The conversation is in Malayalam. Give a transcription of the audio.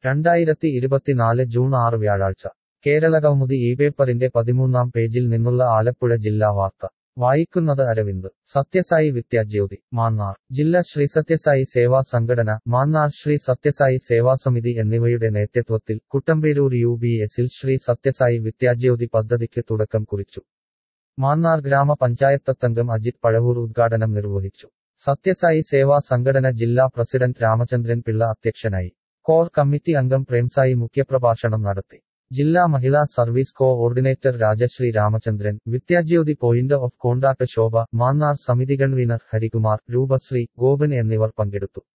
രണ്ടായിരത്തി ഇരുപത്തിനാല് ജൂൺ ആറ് വ്യാഴാഴ്ച കേരളകൗമുദി ഈ പേപ്പറിന്റെ പതിമൂന്നാം പേജിൽ നിന്നുള്ള ആലപ്പുഴ ജില്ലാ വാർത്ത വായിക്കുന്നത് അരവിന്ദ് സത്യസായി വിദ്യാജ്യോതി മാന്നാർ ജില്ലാ ശ്രീ സത്യസായി സേവാ സംഘടന മാന്നാർ ശ്രീ സത്യസായി സേവാസമിതി എന്നിവയുടെ നേതൃത്വത്തിൽ കുട്ടമ്പേരൂർ യു ബി എസിൽ ശ്രീ സത്യസായി വിദ്യാജ്യോതി പദ്ധതിക്ക് തുടക്കം കുറിച്ചു മാന്നാർ ഗ്രാമപഞ്ചായത്തംഗം അജിത് പഴവൂർ ഉദ്ഘാടനം നിർവഹിച്ചു സത്യസായി സേവാ സംഘടന ജില്ലാ പ്രസിഡന്റ് രാമചന്ദ്രൻ പിള്ള അധ്യക്ഷനായി കോർ കമ്മിറ്റി അംഗം പ്രേംസായി മുഖ്യപ്രഭാഷണം നടത്തി ജില്ലാ മഹിളാ service coordinator Rajashree Ramachandran Vidyajyothi point of contact Shobha Mannar സമിതി കൺവീനർ ഹരികുമാർ രൂപശ്രീ ഗോപൻ എന്നിവർ പങ്കെടുത്തു